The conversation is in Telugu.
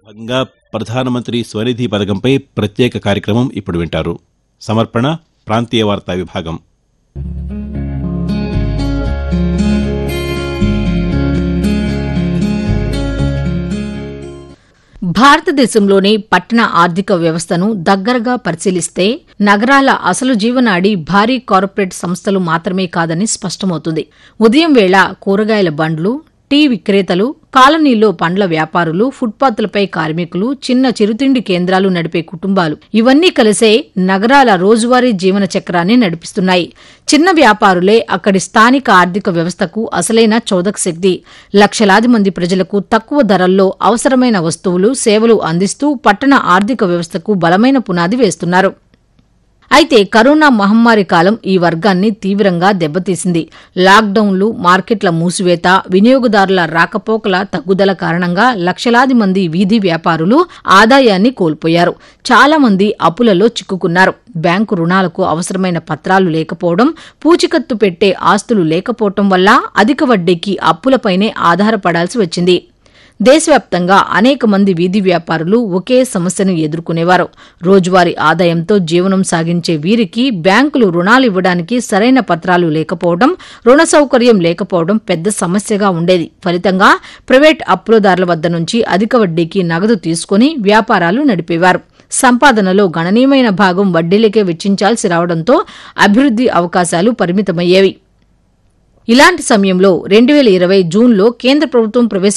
భాగంగా ప్రధానమంత్రి స్వనిధి పథకంపై ప్రత్యేక కార్యక్రమం ఇప్పుడు వింటారు సమర్పణ ప్రాంతీయ వార్తా విభాగం భారతదేశంలోని పట్టణ ఆర్థిక వ్యవస్థను దగ్గరగా పరిశీలిస్తే నగరాల అసలు జీవనాడి భారీ కార్పొరేట్ సంస్థలు మాత్రమే కాదని స్పష్టమవుతుంది ఉదయం వేళ కూరగాయల బండ్లు టీ విక్రేతలు కాలనీలో పండ్ల వ్యాపారులు ఫుట్పాత్లపై కార్మికులు చిన్న చిరుతిండి కేంద్రాలు నడిపే కుటుంబాలు ఇవన్నీ కలిసే నగరాల రోజువారీ జీవన చక్రాన్ని నడిపిస్తున్నాయి చిన్న వ్యాపారులే అక్కడి స్థానిక ఆర్థిక వ్యవస్థకు అసలైన చోదక శక్తి లక్షలాది మంది ప్రజలకు తక్కువ ధరల్లో అవసరమైన వస్తువులు సేవలు అందిస్తూ పట్టణ ఆర్థిక వ్యవస్థకు బలమైన పునాది వేస్తున్నారు అయితే కరోనా మహమ్మారి కాలం ఈ వర్గాన్ని తీవ్రంగా దెబ్బతీసింది లాక్డౌన్లు మార్కెట్ల మూసివేత వినియోగదారుల రాకపోకల తగ్గుదల కారణంగా లక్షలాది మంది వీధి వ్యాపారులు ఆదాయాన్ని కోల్పోయారు చాలా మంది అప్పులలో చిక్కుకున్నారు బ్యాంకు రుణాలకు అవసరమైన పత్రాలు లేకపోవడం పూచికత్తు పెట్టే ఆస్తులు లేకపోవడం వల్ల అధిక వడ్డీకి అప్పులపైనే ఆధారపడాల్సి వచ్చింది దేశవ్యాప్తంగా అనేక మంది వీధి వ్యాపారులు ఒకే సమస్యను ఎదుర్కొనేవారు రోజువారీ ఆదాయంతో జీవనం సాగించే వీరికి బ్యాంకులు రుణాలు ఇవ్వడానికి సరైన పత్రాలు లేకపోవడం రుణ సౌకర్యం లేకపోవడం పెద్ద సమస్యగా ఉండేది ఫలితంగా ప్రైవేట్ అప్పులదారుల వద్ద నుంచి అధిక వడ్డీకి నగదు తీసుకుని వ్యాపారాలు నడిపేవారు సంపాదనలో గణనీయమైన భాగం వడ్డీలకే వెచ్చించాల్సి రావడంతో అభివృద్ది అవకాశాలు పరిమితమయ్యేవి ఇలాంటి సమయంలో రెండు వేల ఇరవై జూన్లో కేంద్ర ప్రభుత్వం ప్రవేశ